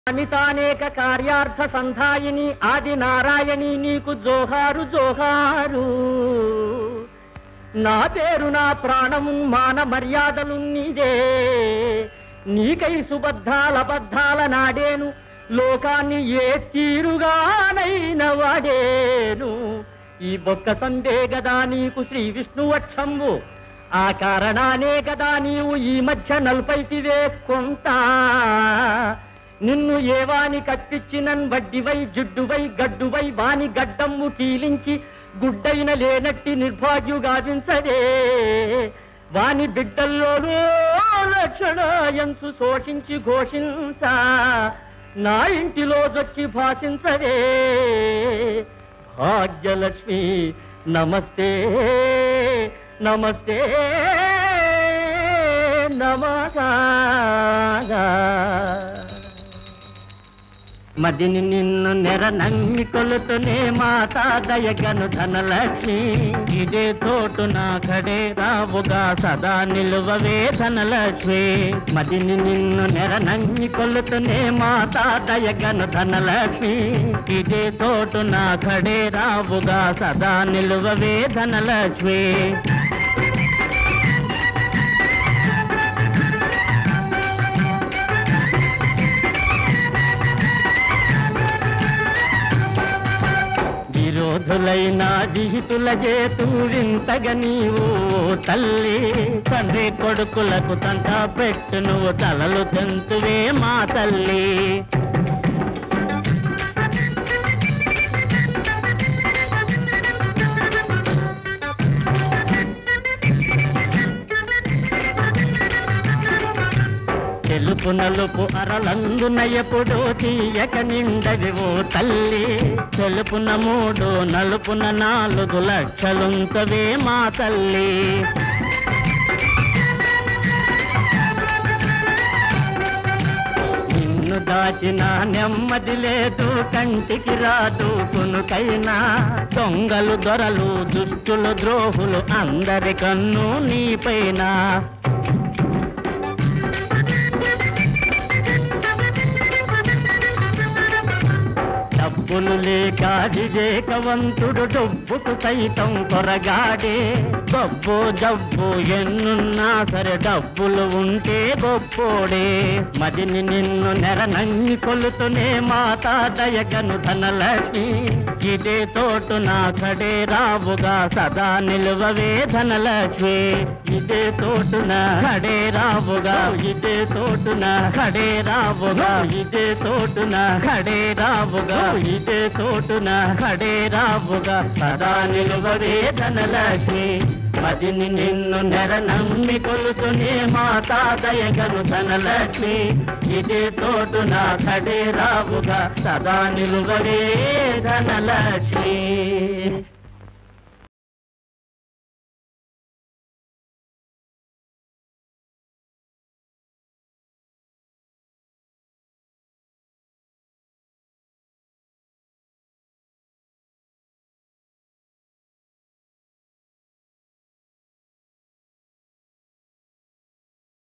అనితానేక కార్యార్థ సంధాయిని ఆది నారాయణి నీకు జోహారు జోహారు నా పేరు నా ప్రాణము మాన మర్యాదలు నీదే నీకై సుబద్ధాల బద్ధాల నాడేను లోకాన్ని ఏ తీరుగానైన వాడేను ఈ బొక్క సందే గదా నీకు శ్రీ విష్ణు వక్షంబు ఆ కారణానే కదా నీవు ఈ మధ్య నల్పైతివే కొంత నిన్ను ఏవాని కప్పిచ్చినన్ వడ్డివై జుడ్డువై గడ్డువై వాని గడ్డమ్ము కీలించి గుడ్డైన లేనట్టి నిర్భాగ్యుగావించదే వాని బిడ్డల్లోనూ లక్షణాయంచు శోషించి ఘోషించ నా ఇంటిలో జొచ్చి భాషించదే భాగ్యలక్ష్మి నమస్తే నమస్తే నమగా మదిని నిన్ను నెర నమ్మి కొలుతునే మాతా దయగను ధనలక్ష్మి ఇదే తోటు నా కడే రావుగా సదా నిలువవే ధనలక్ష్మి మదిని నిన్ను నెర నమ్మి కొలుతునే మాతా దయగను ధనలక్ష్మి ఇదే తోటు నా కడే రావుగా సదా నిలువవే ధనలక్ష్మి విరోధులైన విహితుల చేతు వింతగ నీవు తల్లి తండ్రి కొడుకులకు తంట పెట్టు నువ్వు తలలు తెంతువే మా తల్లి తెలుపు నలుపు అరలందున ఎప్పుడు తీయక నిండవి ఓ తల్లి తెలుపున మూడు నలుపున నాలుగు లక్షలుంతవే మా తల్లి నిన్ను దాచిన నెమ్మది లేదు కంటికి రాదు కునుకైనా దొంగలు దొరలు దుష్టులు ద్రోహులు అందరి కన్ను నీపైన డబ్బులు లేక వివేకవంతుడు డబ్బుకు సైతం కొరగాడే డబ్బు జబ్బు ఎన్నున్నా సరే డబ్బులు ఉంటే గొప్పోడే మదిని నిన్ను నెరనంగి కొలుతునే మాతా దయగను ధనలక్ష్మి ఇదే తోటు నా కడే రావుగా సదా నిలువవే ధనలక్ష్మి ఇదే తోటున కడే రావుగా ఇదే తోటున కడే రావుగా ఇదే తోటున కడే రావుగా ఇదే తోటున కడే రావుగా సదా నిలువవే ధనలక్ష్మి మదిని నిన్ను నెర నమ్మి కొలుతునే మాతా దయగను ధనలక్ష్మి ఇదే తోటున కడే రావుగా సదా నిలువవే ధనలక్ష్మి